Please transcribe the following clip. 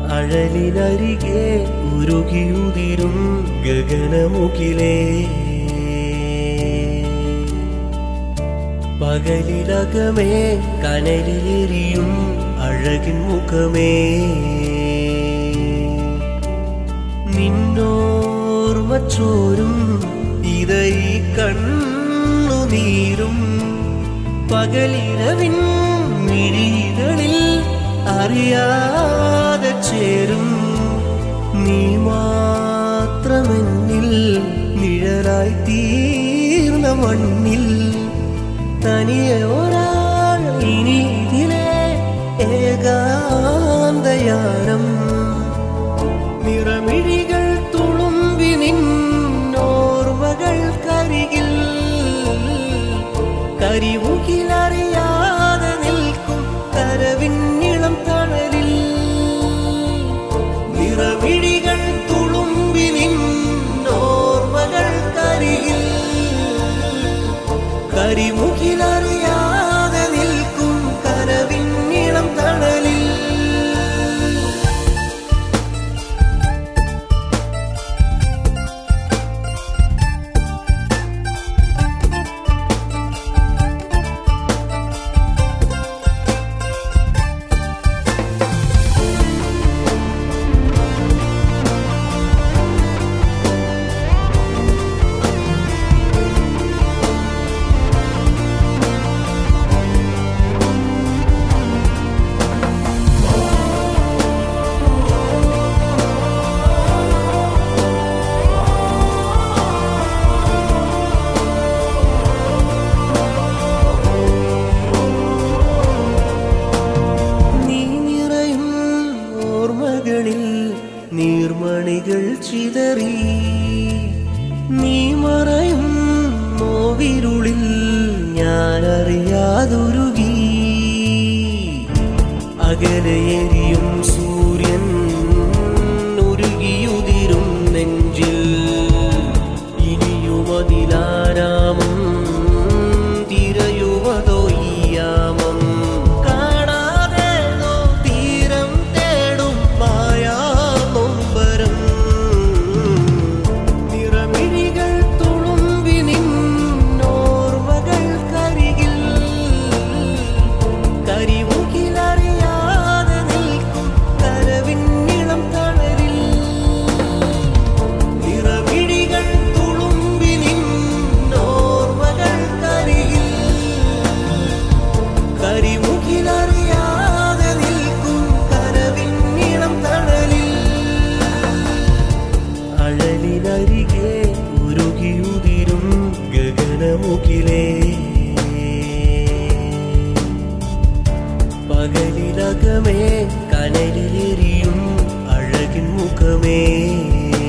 അഴലിനരികെ ഉരുകിയുതിരും ഗഗനമുഖിലേ പകലിലകമേ കനലിലെരിയും അഴകിൻ മുഖമേ നിന്നോർമ്മ ചോരും ഇതൈ കണ്ണുനീരും പകലിരവിൻ മിഴികളിൽ അറിയാതെ ചേരും നീ മാത്രമെന്നിൽ നിഴലായി തീർന്ന മണ്ണിൽ തനിയെ ഒരാൾ ഇനി ഇതിലെ ഏകാന്തയാനം നിറമിഴികൾ തുളുമ്പി നിന്നോർമ്മകൾ കരികിൽ കരിമുകിലറിയാതെ നിൽക്കും കരവിന്നിളം തണലിൽ നിറമിഴികൾ തുളുമ്പി നിന്നോർമ്മകൾ കരികിൽ കരിമുകിലറിയാതെ നിൽക്കും കരവിന്നിളം തണലിൽ നീ നിറയും ഓർമ്മകളിൽ നീർമണികൾ ചിതറി നീ മറയും നോവിരുളിൽ ഞാനറിയാതൊരുകി അകലെയെരിയും സൂര്യൻ ഉരുകിയുതിരും നെഞ്ചിൽ ഇനിയുമതിലാരാമം തിരയുവതോ ഈയാമം കാണാതേതോ തീരം തേടും മായാമൊമ്പരം നിറമിഴികൾ തുളുമ്പി നിന്നോർമ്മകൾ കരികിൽ കരിമുകിലറിയാതെ നിൽക്കും കരവിന്നിളം തണലിൽ നിറമിഴികൾ തുളുമ്പി നിന്നോർമ്മകൾ കരികിൽ കരിമുകിലറിയാതെ നിൽക്കും കരവിന്നിളം തണലിൽ അഴലിനരികെ ഉരുകിയുതിരും ഗഗനമുഖിലേ പകലിലകമേ കനലിലെരിയും അഴകിൻ മുഖമേ